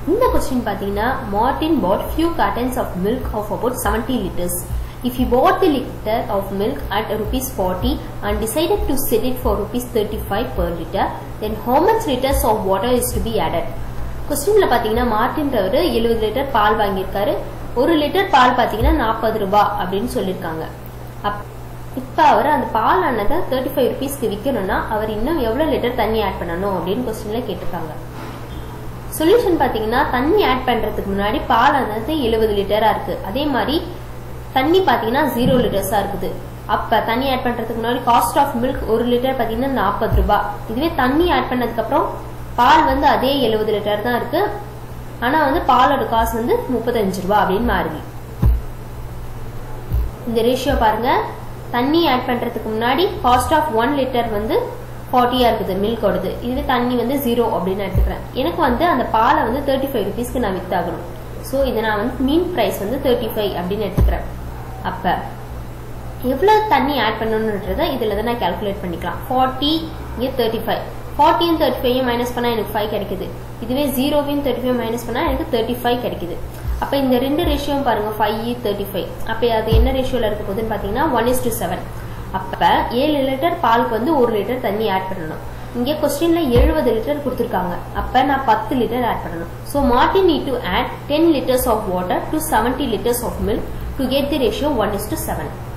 இந்த கொஸ்டின் பார்த்தீங்கன்னா Martin bought few cartons of milk of about 70 liters. If he bought the liter of milk at rupees 40 and decided to sell it for rupees 35 per liter, then how much liters of water is to be added? கொஸ்டின்ல பாத்தீங்கன்னா மார்டின்றவர் எழுபது litre பால் வாங்கியிருக்காரு ஒரு litre பால் பாத்தீங்கன்னா நாற்பது ரூபாய் அப்படின்னு சொல்லியிருக்காங்க அப் இப்ப அவர் அந்த பால் ஆனதை தேர்ட்டி ஃபைவ் ருபீஸ்க்கு விற்கணும்னா அவர் இன்னும் எவ்வளவு லிட்டர் தண்ணி ஆட் பண்ணணும் அப்படின்னு கொஸ்டின்ல கேட்டிருக்காங்க சொல்யூஷன் பாத்தீங்கன்னா தண்ணி ஆட் பண்றதுக்கு முன்னாடி பால் ஆனது எழுபது லிட்டரா இருக்கு அதே மாதிரி தண்ணி பாத்தீங்கன்னா ஜீரோ லிட்டர்ஸா இருக்குது அப்ப தண்ணி ஆட் பண்றதுக்கு முன்னாடி காஸ்ட் ஆஃப் மில்க் ஒரு லிட்டர் பாத்தீங்கன்னா நாற்பது ரூபாய் இதுவே தண்ணி ஆட் பண்ணதுக்கு அப்புறம் பால் வந்து அதே எழுபது லிட்டர் தான் இருக்கு ஆனா வந்து பாலோட காசு வந்து முப்பத்தஞ்சு ரூபாய் அப்படின்னு மாறுது இந்த ரேஷியோ பாருங்க தண்ணி ஆட் பண்றதுக்கு முன்னாடி காஸ்ட் ஆஃப் ஒன் லிட்டர் வந்து ஃபார்ட்டியா இருக்குது மில்கோடது இதுவே தண்ணி வந்து ஜீரோ அப்படின்னு எடுத்துக்கிறேன் எனக்கு வந்து அந்த பாலை வந்து தேர்ட்டி ஃபைவ் ருபீஸ்க்கு நான் வித்தாகணும் ஸோ இதை நான் வந்து மீன் ப்ரைஸ் வந்து தேர்ட்டி ஃபைவ் அப்படின்னு எடுத்துக்கிறேன் அப்ப எவ்வளவு தண்ணி ஆட் பண்ணணுன்றத இதுல தான் நான் கால்குலேட் பண்ணிக்கலாம் ஃபார்ட்டி இங்கே தேர்ட்டி ஃபைவ் ஃபார்ட்டியும் தேர்ட்டி ஃபைவ் மைனஸ் பண்ணா எனக்கு ஃபைவ் கிடைக்குது இதுவே ஜீரோவையும் தேர்ட்டி ஃபைவ் மைனஸ் பண்ணா எனக்கு தேர்ட்டி ஃபைவ் கிடைக்குது அப்ப இந்த ரெண்டு ரேஷியோவும் பாருங்க ஃபைவ் தேர்ட்டி ஃபைவ் அப்ப அது என்ன ரேஷியோல இருக்க போகுதுன்னு பாத்தீங்கன்னா ஒன் இஸ் டு செவன் அப்ப ஏழு லிட்டர் பாலுக்கு வந்து ஒரு லிட்டர் தண்ணி ஆட் பண்ணணும் இங்க கொஸ்டின்ல எழுபது லிட்டர் கொடுத்துருக்காங்க அப்ப நான் பத்து லிட்டர் ஆட் பண்ணணும் so Martin need to add ten litres of water to seventy litres of milk to get the ratio one is to seven